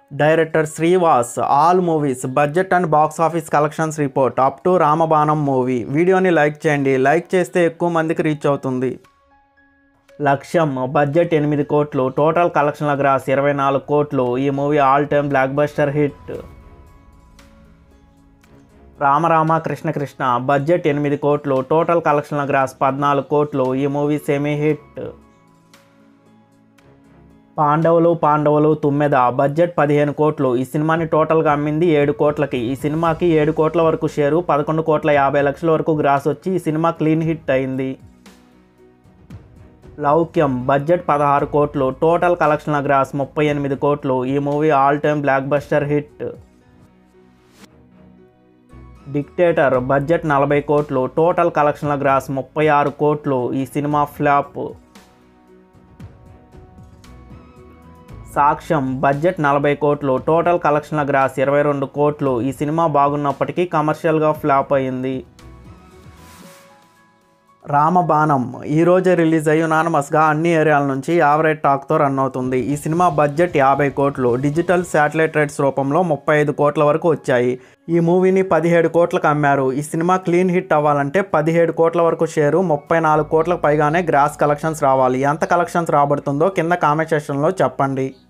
director Srivas all movies budget and box office collections report up to Ramabanam movie వీడియోని like చేయండి like చేస్తే ఎక్కువ మందికి రీచ్ అవుతుంది లక్ష్యం బడ్జెట్ ఎనిమిది కోట్లు టోటల్ కలెక్షన్ల గ్రాస్ ఇరవై నాలుగు కోట్లు ఈ movie all time blockbuster hit Rama Rama Krishna Krishna budget ఎనిమిది కోట్లు టోటల్ కలెక్షన్ల గ్రాస్ పద్నాలుగు కోట్లు ఈ మూవీ సెమీ హిట్ పాండవులు పాండవులు తుమ్మెద బడ్జెట్ పదిహేను కోట్లు ఈ సినిమాని టోటల్గా అమ్మింది ఏడు కోట్లకి ఈ సినిమాకి ఏడు కోట్ల వరకు షేరు పదకొండు కోట్ల యాభై లక్షల వరకు గ్రాస్ వచ్చి ఈ సినిమా క్లీన్ హిట్ అయింది లౌక్యం బడ్జెట్ పదహారు కోట్లు టోటల్ కలెక్షన్ల గ్రాస్ ముప్పై ఎనిమిది కోట్లు ఈ movie all time blockbuster hit Dictator budget నలభై కోట్లు టోటల్ కలెక్షన్ల గ్రాస్ ముప్పై ఆరు కోట్లు ఈ సినిమా ఫ్లాప్ సాక్ష్యం బడ్జెట్ నలభై కోట్లు టోటల్ కలెక్షన్ల గ్రాస్ ఇరవై రెండు కోట్లు ఈ సినిమా బాగున్నప్పటికీ కమర్షియల్గా ఫ్లాప్ అయింది రామబాణం ఈ రోజే రిలీజ్ అయ్యి యునానమస్గా అన్ని ఏరియాల నుంచి యావరేజ్ టాక్తో రన్ అవుతుంది ఈ సినిమా బడ్జెట్ యాభై కోట్లు డిజిటల్ శాటిలైట్ రైట్స్ రూపంలో ముప్పై ఐదు కోట్ల వరకు వచ్చాయి ఈ మూవీని పదిహేడు కోట్లకు అమ్మారు ఈ సినిమా క్లీన్ హిట్ అవ్వాలంటే పదిహేడు కోట్ల వరకు షేరు ముప్పై నాలుగు కోట్లకు పైగానే గ్రాస్ కలెక్షన్స్ రావాలి ఎంత కలెక్షన్స్ రాబడుతుందో కింద కామెంట్ సెక్షన్లో చెప్పండి